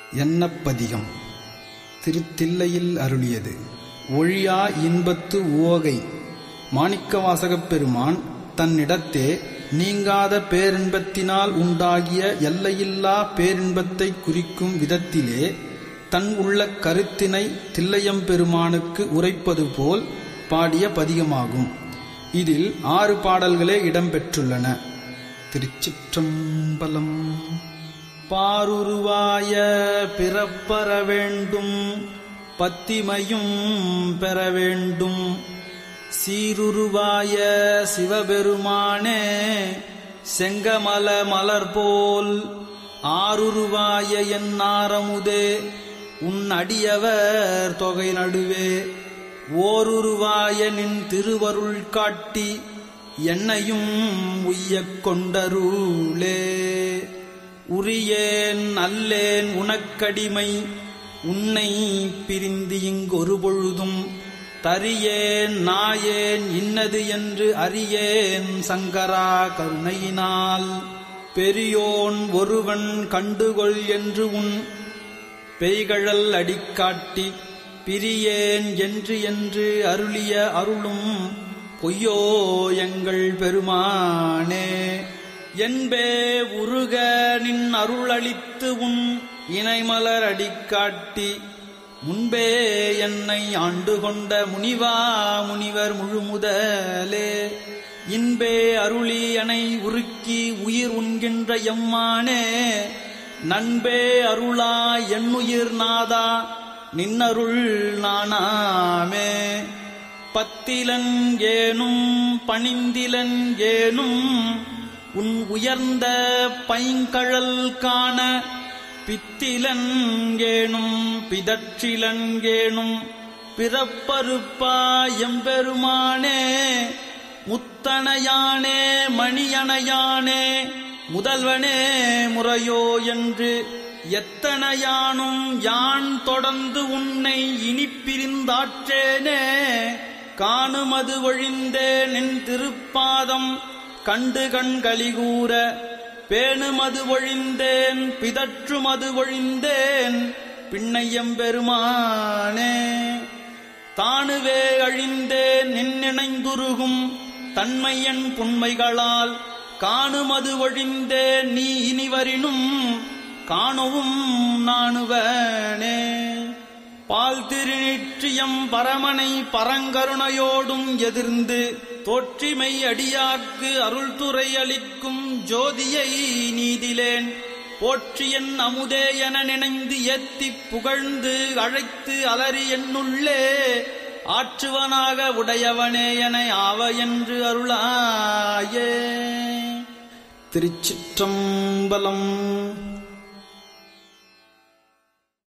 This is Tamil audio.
எண்ணப்பதிகம் திருத்தில்லையில் அருளியது ஒழியா இன்பத்து உவகை மாணிக்கவாசகப் பெருமான் தன்னிடத்தே நீங்காத பேரின்பத்தினால் உண்டாகிய எல்லையில்லா பேரின்பத்தை குறிக்கும் விதத்திலே தன் உள்ள கருத்தினை தில்லையம்பெருமானுக்கு உரைப்பது போல் பாடிய பதிகமாகும் இதில் ஆறு பாடல்களே இடம்பெற்றுள்ளன திருச்சிற்றம்பலம் பாருருவாய பிறப்பற வேண்டும் பத்திமையும் பெற வேண்டும் சீருருவாய சிவபெருமானே செங்கமல மலர் போல் ஆருருவாய என் ஆரமுதே உன் அடியவர் தொகை நடுவே ஓருருவாய நின் திருவருள் காட்டி என்னையும் உய்யக் கொண்டருளே உரியேன் அல்லேன் உனக்கடிமை உன்னை பிரிந்து இங்கொரு பொழுதும் தரியேன் நாயேன் இன்னது என்று அறியேன் சங்கரா கருணையினால் பெரியோன் ஒருவன் கண்டுகொள் என்று உன் பெய்கழல் அடிக்காட்டி பிரியேன் என்று என்று அருளிய அருளும் பொய்யோ எங்கள் பெருமானே என்பே உருக நின் அருளளித்து உன் இணைமலர் அடிக்காட்டி முன்பே என்னை ஆண்டு கொண்ட முனிவா முனிவர் முழுமுதலே இன்பே அருளி எனை உருக்கி உயிர் உண்கின்ற எம்மானே நண்பே அருளா என்னுயிர் நாதா நின்னருள் நானாமே பத்திலன் ஏனும் பணிந்திலன் ஏனும் உன் உயர்ந்த பைங்கழல் காண பித்திலன் ஏனும் பிதற்றிலன் ஏனும் பிறப்பருப்பா எம்பெருமானே முத்தனையானே மணியனையானே முதல்வனே முறையோ என்று எத்தனையானும் யான் தொடர்ந்து உன்னை இனிப்பிரிந்தாற்றேனே காணுமது ஒழிந்தே நின் திருப்பாதம் கண்டு கண்களிகூற பேணுமது ஒழிந்தேன் பிதற்றுமது ஒழிந்தேன் பின்னையம் பெருமானே தானுவே அழிந்தேன் நின்னிணைந்துருகும் தன்மையன் புண்மைகளால் காணுமது ஒழிந்தேன் நீ இனிவரினும் காணவும் நாணுவனே பால் திருநிற்றியம் பரமனை பரங்கருணையோடும் எதிர்ந்து தோற்றிமை அடியார்க்கு அருள்துறை அளிக்கும் ஜோதியை நீதிலேன் போற்றியன் அமுதே என நினைந்து ஏத்திப் புகழ்ந்து அழைத்து அலறி என்னுள்ளே ஆற்றுவனாக உடையவனே என ஆவ என்று அருளாயே திருச்சிற்றம்பலம்